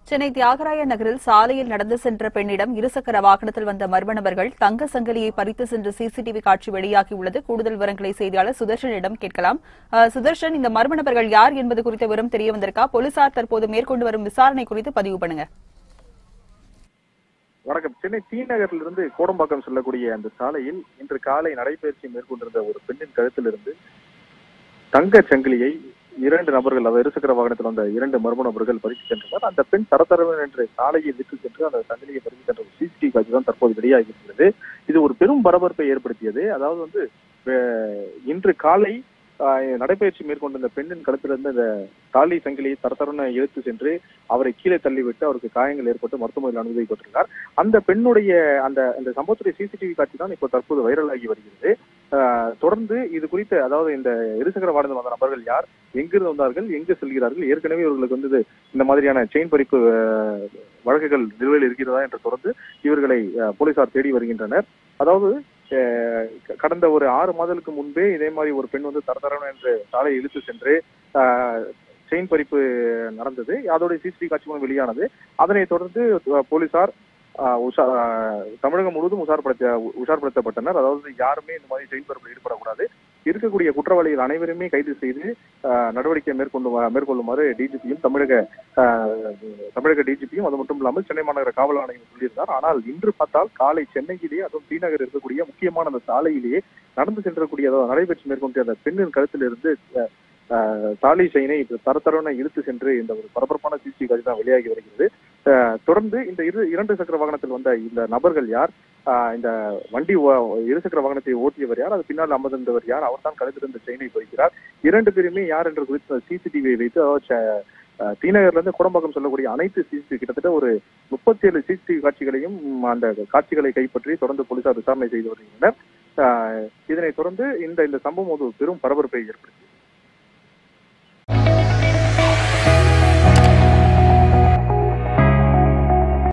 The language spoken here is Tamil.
சென்னை தியாகராய நகரில் சாலையில் நடந்து சென்ற பெண்ணிடம் இருசக்கர வாகனத்தில் வந்த மர்ம நபர்கள் தங்க சங்கிலியை பறித்து சென்ற சிசிடிவி காட்சி வெளியாகியுள்ளது கூடுதல் விவரங்களை செய்தியாளர் சுதர்ஷனிடம் கேட்கலாம் அஹ், சுதர்ஷன் இந்த மர்ம நபர்கள் யார் என்பது குறித்த விவரம் தெரிய வந்திருக்கா போலீசார் தற்போது மேற்கொண்டு வரும் விசாரணை குறித்து பதிவு பண்ணுங்க வணக்கம் சென்னை டி நகரிலிருந்து கோடம்பாக்கம் செல்லக்கூடிய அந்த சாலையில் இன்று காலை நடைபயிற்சி மேற்கொண்டிருந்த ஒரு பெண்ணின் கழுத்திலிருந்து தங்க சங்கிலியை இரண்டு நபர்கள் அதாவது இருசக்கர வாகனத்தில் வந்த இரண்டு மர்ம நபர்கள் பறித்து சென்றனர் அந்த பெண் தரத்தரவன் என்று சாலையை விட்டு சென்று அந்த சங்கிலியை பறித்து சென்ற ஒரு சிசிடிவி காட்சி தான் தற்போது வெளியாகி இருக்கிறது இது ஒரு பெரும் பரபரப்பை ஏற்படுத்தியது அதாவது வந்து அஹ், இன்று காலை ஆஹ், நடைபயிற்சி மேற்கொண்ட இந்த பெண்ணின் கழுத்திலிருந்து இந்த தாலி சங்கிலியை தரத்தரன இழுத்து சென்று அவரை கீழே தள்ளிவிட்டு அவருக்கு காயங்கள் ஏற்பட்டு மருத்துவமனையில் அனுமதிக்கப்பட்டிருந்தார் அந்த பெண்ணுடைய அந்த அந்த சம்பவத்துடைய சிசிடிவி காட்சி தான் இப்போ தற்போது வைரலாகி வருகிறது ஆஹ் தொடர்ந்து இது குறித்து அதாவது இந்த இருசக்கர வாகனத்தில் வந்த நபர்கள் யார் எங்கிருந்து வந்தார்கள் எங்கு செல்கிறார்கள் ஏற்கனவே இவர்களுக்கு வந்து இது- இந்த மாதிரியான செயின் பறிப்பு ஆஹ், வழக்குகள் நிலுவையில் இருக்கிறதா என்று தொடர்ந்து இவர்களை ஆஹ், போலீசார் தேடி வருகின்றனர் அதாவது ஆஹ், க- கடந்த ஒரு ஆறு மாதங்களுக்கு முன்பே இதே மாதிரி ஒரு பெண் வந்து தரதரன் என்று சாலையை இழுத்து சென்று ஆஹ், செயின் பறிப்பு நடந்தது அதோட சிசிடிவி காட்சி மூலம் வெளியானது அதனைத் தொடர்ந்து அஹ், போலீசார் ஆஹ், உஷா ஆஹ், தமிழகம் முழுவதும் உஷார்படுத்த உஷார்படுத்தப்பட்டனர் அதாவது யாருமே இந்த மாதிரி செயின் பறிப்பில் ஈடுபடக்கூடாது இருக்கக்கூடிய குற்றவாளிகள் அனைவருமே கைது செய்து ஆஹ், நடவடிக்கை மேற்கொண்டு மேற்கொள்ளுமாறு டிஜிபியும் தமிழக ஆஹ், தமிழக டிஜிபியும் அது மட்டும் இல்லாமல் சென்னை மாநகர காவல் ஆணையம் சொல்லியிருந்தார் ஆனால் இன்று பார்த்தால் காலை சென்னையிலேயே அதுவும் டி நகர் இருக்கக்கூடிய முக்கியமான அந்த சாலையிலேயே நடந்து சென்றக்கூடிய அதாவது நடைபெற்று மேற்கொண்ட அந்த பெண்ணின் கழுத்திலிருந்து அஹ், ஆஹ், தாலி செயினை தரத்தரவன இழுத்து சென்று இந்த ஒரு பரபரப்பான சிசி காட்சி தான் வெளியாகி வருகிறது ஆஹ், தொடர்ந்து இந்த இரு இரண்டு சக்கர வாகனத்தில் வந்த இந்த நபர்கள் யார் ஆஹ், இந்த வண்டி ஓ- இருசக்கர வாகனத்தை ஓட்டியவர் யார் அது பின்னால் அமர்ந்திருந்தவர் யார் அவர் தான் கழுத்திலிருந்து செயினை பறிக்கிறார் இரண்டு பேருமே யார் என்று குறித்து சிசிடிவியை வைத்து அதாவது ச- ஆஹ், டி நகர்ல இருந்து குடம்பாக்கம் சொல்லக்கூடிய அனைத்து சிசிடிவி கிட்டத்தட்ட ஒரு முப்பத்தி ஏழு சிசிடிவி காட்சிகளையும் ம், அந்த காட்சிகளை கைப்பற்றி தொடர்ந்து போலீசார் விசாரணை செய்து வருகின்றனர் ஆஹ், இதனைத் தொடர்ந்து இந்த இந்த சம்பவம் ஒரு பெரும் பரபரப்பை ஏற்படுத்தி